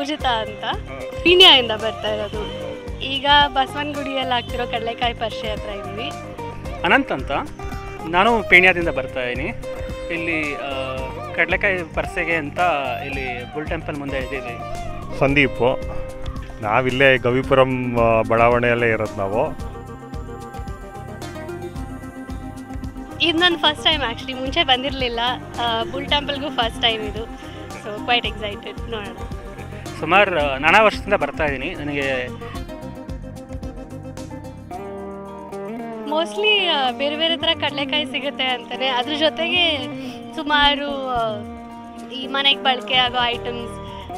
ಪೂಜಿತಾ ಅಂತ ಪೀಣ್ಯದಿಂದ ಬರ್ತಾ ಇರೋದು ಈಗ ಬಸವನಗುಡಿಯಲ್ಲಿ ಆಗ್ತಿರೋ ಕಡಲೆಕಾಯಿ ಪರಿಷೆ ಹತ್ರ ಇದ್ದೀವಿ ಅನಂತ್ ಅಂತ ನಾನು ಪೇಣ್ಯದಿಂದ ಬರ್ತಾ ಇದ್ದೀನಿ ಇಲ್ಲಿ ಆ, ಕಡಲೆಕಾಯಿ ಪರ್ಸೆಗೆ ಅಂತ ಇಲ್ಲಿ ಬುಲ್ ಟೆಂಪಲ್ ಮುಂದೆ ಇದ್ದೀವಿ ಸಂದೀಪು ನಾವಿಲ್ಲೇ ಗವಿಪುರಂ ಆ, ಬಡಾವಣೆಯಲ್ಲೇ ಇರೋದು ನಾವು ಇದು ನನ್ನ ಫಸ್ಟ್ ಟೈಮ್ ಆ್ಯಕ್ಚುಲಿ ಮುಂಚೆ ಬಂದಿರಲಿಲ್ಲ ಬುಲ್ ಟೆಂಪಲ್ಗೂ ಫಸ್ಟ್ ಟೈಮ್ ಇದು ಸೊ ಕ್ವೈಟ್ ಎಕ್ಸೈಟೆಡ್ ನೋಡೋಣ ಸುಮಾರು ನಾನಾ ವರ್ಷದಿಂದ ಬರ್ತಾ ಇದ್ದೀನಿ ನನಗೆ ಮೋಸ್ಟ್ಲಿ ಬೇರೆ ಬೇರೆ ಥರ ಕಡಲೆಕಾಯಿ ಸಿಗುತ್ತೆ ಅಂತಾನೆ ಅದ್ರ ಜೊತೆಗೆ ಸುಮಾರು ಆ, ಈ ಮನೆಗೆ ಬಳಕೆ ಆಗೋ ಐಟಮ್ಸ್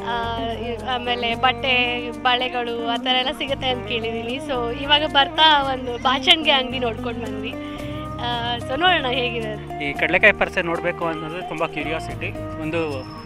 ಆಮೇಲೆ ಬಟ್ಟೆ ಬಳೆಗಳು ಆ ಥರ ಎಲ್ಲ ಸಿಗುತ್ತೆ ಅಂತ ಕೇಳಿದ್ದೀನಿ ಸೊ ಇವಾಗ ಬರ್ತಾ ಒಂದು ಬಾಚಣಿಗೆ ಅಂಗಡಿ ನೋಡ್ಕೊಂಡು ಬಂದ್ವಿ ಸೊ ನೋಡೋಣ ಹೇಗಿದೆ ಅಂತ. ಈ ಕಡಲೆಕಾಯಿ ಪರ್ಸೆ ನೋಡಬೇಕು ಅನ್ನೋದು ತುಂಬ ಕ್ಯೂರಿಯಾಸಿಟಿ ಒಂದು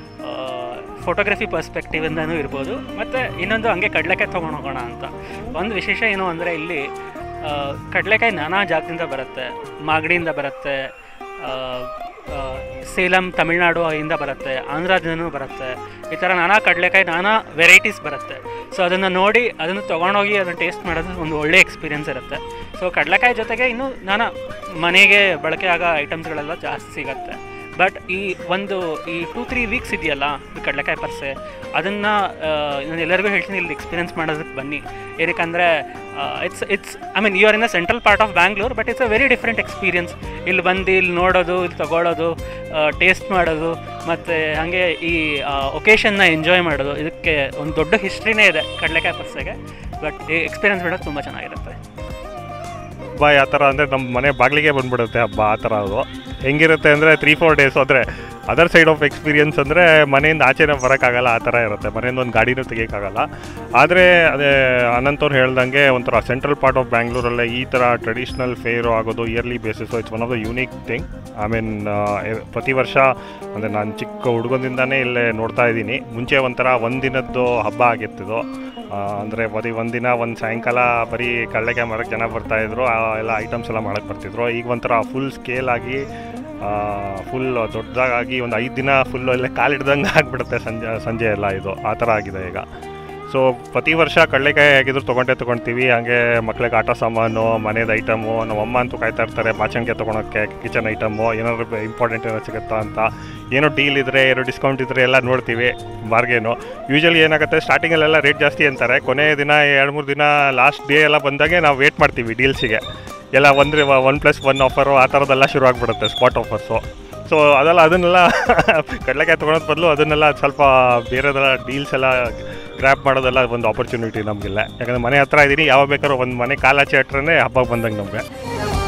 ಫೋಟೋಗ್ರಫಿ ಪರ್ಸ್ಪೆಕ್ಟಿವಿಂದನೂ ಇರ್ಬೋದು ಮತ್ತು ಇನ್ನೊಂದು ಹಂಗೆ ಕಡಲೆಕಾಯಿ ತೊಗೊಂಡು ಹೋಗೋಣ ಅಂತ ಒಂದು ವಿಶೇಷ ಏನು ಅಂದರೆ ಇಲ್ಲಿ ಆ, ಕಡಲೆಕಾಯಿ ನಾನಾ ಜಾಗದಿಂದ ಬರುತ್ತೆ ಮಾಗಡಿಯಿಂದ ಬರುತ್ತೆ ಆ, ಆ, ಸೇಲಂ ತಮಿಳ್ನಾಡು ಇಂದ ಬರುತ್ತೆ ಆಂಧ್ರದಿಂದನೂ ಬರುತ್ತೆ ಈ ಥರ ನಾನಾ ಕಡಲೆಕಾಯಿ ನಾನಾ ವೆರೈಟೀಸ್ ಬರುತ್ತೆ ಸೊ ಅದನ್ನು ನೋಡಿ ಅದನ್ನು ತೊಗೊಂಡೋಗಿ ಅದನ್ನು ಟೇಸ್ಟ್ ಮಾಡೋದು ಒಂದು ಒಳ್ಳೆ ಎಕ್ಸ್ಪೀರಿಯನ್ಸ್ ಇರುತ್ತೆ ಸೊ ಕಡಲೆಕಾಯಿ ಜೊತೆಗೆ ಇನ್ನೂ ನಾನಾ ಮನೆಗೆ ಬಳಕೆ ಆಗೋ ಐಟಮ್ಸ್ಗಳೆಲ್ಲ ಜಾಸ್ತಿ ಸಿಗುತ್ತೆ ಬಟ್ ಈ ಒಂದು ಈ ಟೂ ತ್ರೀ ವೀಕ್ಸ್ ಇದೆಯಲ್ಲ ಈ ಕಡಲೆಕಾಯಿ ಪರ್ಸೆ ಅದನ್ನು ನಾನು ಎಲ್ಲರಿಗೂ ಹೇಳ್ತೀನಿ ಇಲ್ಲಿ ಎಕ್ಸ್ಪೀರಿಯನ್ಸ್ ಮಾಡೋದಕ್ಕೆ ಬನ್ನಿ ಏನಕ್ಕಂದರೆ it's it's I mean you are in the central part of Bangalore but it's a very different experience ಇಲ್ಲಿ ಬಂದು ಇಲ್ಲಿ ನೋಡೋದು ಇಲ್ಲಿ ತಗೊಳ್ಳೋದು ಟೇಸ್ಟ್ ಮಾಡೋದು ಮತ್ತು ಹಾಗೆ ಈ ಒಕೇಶನ್ನ ಎಂಜಾಯ್ ಮಾಡೋದು ಇದಕ್ಕೆ ಒಂದು ದೊಡ್ಡ ಹಿಸ್ಟ್ರಿನೇ ಇದೆ ಕಡಲೆಕಾಯಿ ಪರ್ಸೆಗೆ ಬಟ್ ಈ ಎಕ್ಸ್ಪೀರಿಯನ್ಸ್ ಬಿಡೋದು ತುಂಬ ಚೆನ್ನಾಗಿರುತ್ತೆ ಹಬ್ಬ ಯಾವ ಥರ ಅಂದರೆ ನಮ್ಮ ಮನೆ ಬಾಗಿಲಿಗೆ ಬಂದ್ಬಿಡುತ್ತೆ ಹಬ್ಬ ಆ ಥರ ಅದು ಹೆಂಗಿರುತ್ತೆ ಅಂದರೆ ತ್ರೀ ಫೋರ್ ಡೇಸ್ ಅಂದರೆ ಅದರ್ ಸೈಡ್ ಆಫ್ ಎಕ್ಸ್ಪೀರಿಯನ್ಸ್ ಅಂದರೆ ಮನೆಯಿಂದ ಆಚೆನೇ ಬರೋಕ್ಕಾಗಲ್ಲ ಆ ಥರ ಇರುತ್ತೆ ಮನೆಯಿಂದ ಒಂದು ಗಾಡಿನೂ ತೆಗಿಯೋಕ್ಕಾಗಲ್ಲ ಆದರೆ ಅದೇ ಅನಂತವ್ರು ಹೇಳ್ದಂಗೆ ಒಂಥರ ಸೆಂಟ್ರಲ್ ಪಾರ್ಟ್ ಆಫ್ ಬ್ಯಾಂಗ್ಳೂರಲ್ಲೇ ಈ ಥರ ಟ್ರೆಡಿಷ್ನಲ್ ಫೇರು ಆಗೋದು yearly basis it's one of the unique thing I mean ಪ್ರತಿ ವರ್ಷ ಅಂದರೆ ನಾನು ಚಿಕ್ಕ ಹುಡುಗದಿಂದನೇ ಇಲ್ಲೇ ನೋಡ್ತಾ ಇದ್ದೀನಿ ಮುಂಚೆ ಒಂಥರ ಒಂದಿನದ್ದು ಹಬ್ಬ ಆಗಿತ್ತಿದು ಅಂದರೆ ಬರೀ ಒಂದಿನ ಒಂದು ಸಾಯಂಕಾಲ ಬರೀ ಕಳ್ಳೆಕಾಯಿ ಮರಕ್ಕೆ ಜನ ಬರ್ತಾಯಿದ್ರು ಆ ಎಲ್ಲ ಐಟಮ್ಸ್ ಎಲ್ಲ ಮಾಡಕ್ಕೆ ಬರ್ತಿದ್ರು ಈಗ ಒಂಥರ ಫುಲ್ ಸ್ಕೇಲ್ ಆಗಿ ಫುಲ್ ದೊಡ್ಡದಾಗಿ ಒಂದು ಐದು ದಿನ ಫುಲ್ ಎಲ್ಲ ಕಾಲಿಡ್ದಂಗೆ ಆಗಿಬಿಡುತ್ತೆ ಸಂಜೆ ಸಂಜೆ ಎಲ್ಲ ಇದು ಆ ಥರ ಆಗಿದೆ ಈಗ ಸೊ ಪ್ರತಿ ವರ್ಷ ಕಡಲೆಕಾಯಿ ಆಗಿದ್ರು ತೊಗೊಂಡೇ ತೊಗೊಳ್ತೀವಿ ಹಾಗೆ ಮಕ್ಳಿಗೆ ಆಟ ಸಾಮಾನು ಮನೇದು ಐಟಮು ನಮ್ಮ ಅಮ್ಮ ಅಂತೂ ಕಾಯ್ತಾ ಇರ್ತಾರೆ ಬಾಚಣಿಗೆ ತೊಗೊಳಕ್ಕೆ ಕಿಚನ್ ಐಟಮು ಏನಾದ್ರು ಇಂಪಾರ್ಟೆಂಟ್ ಏನೋ ಸಿಗುತ್ತಾ ಅಂತ ಏನೋ ಡೀಲ್ ಇದ್ದರೆ ಏನೋ ಡಿಸ್ಕೌಂಟ್ ಇದ್ದರೆ ಎಲ್ಲ ನೋಡ್ತೀವಿ ಬಾರ್ಗೇನು ಯೂಶಲಿ ಏನಾಗುತ್ತೆ ಸ್ಟಾರ್ಟಿಂಗಲ್ಲೆಲ್ಲ ರೇಟ್ ಜಾಸ್ತಿ ಅಂತಾರೆ ಕೊನೆ ದಿನ ಎರಡು ಮೂರು ದಿನ ಲಾಸ್ಟ್ ಡೇ ಎಲ್ಲ ಬಂದಾಗೆ ನಾವು ವೇಟ್ ಮಾಡ್ತೀವಿ ಡೀಲ್ಸಿಗೆ ಎಲ್ಲ ಒಂದ್ರೆ ಒನ್ ಪ್ಲಸ್ ಒನ್ ಆಫರು ಆ ಥರದ್ದೆಲ್ಲ ಶುರು ಆಗಿಬಿಡುತ್ತೆ ಸ್ಪಾಟ್ ಆಫರ್ಸು ಸೊ ಅದೆಲ್ಲ ಅದನ್ನೆಲ್ಲ ಕಡಲೆಕಾಯಿ ತೊಗೊಳೋದು ಬದಲು ಅದನ್ನೆಲ್ಲ ಸ್ವಲ್ಪ ಬೇರೆದೆಲ್ಲ ಡೀಲ್ಸ್ ಎಲ್ಲ ಗ್ರ್ಯಾಪ್ ಮಾಡೋದೆಲ್ಲ ಒಂದು ಆಪರ್ಚುನಿಟಿ ನಮಗಿಲ್ಲ ಯಾಕಂದರೆ ಮನೆ ಹತ್ರ ಇದ್ದೀನಿ ಯಾವಾಗ ಬೇಕಾದ್ರೂ ಒಂದು ಮನೆ ಕಾಲಾಚೆ ಹತ್ರನೇ ಹಬ್ಬಕ್ಕೆ ಬಂದಂಗೆ ನಮಗೆ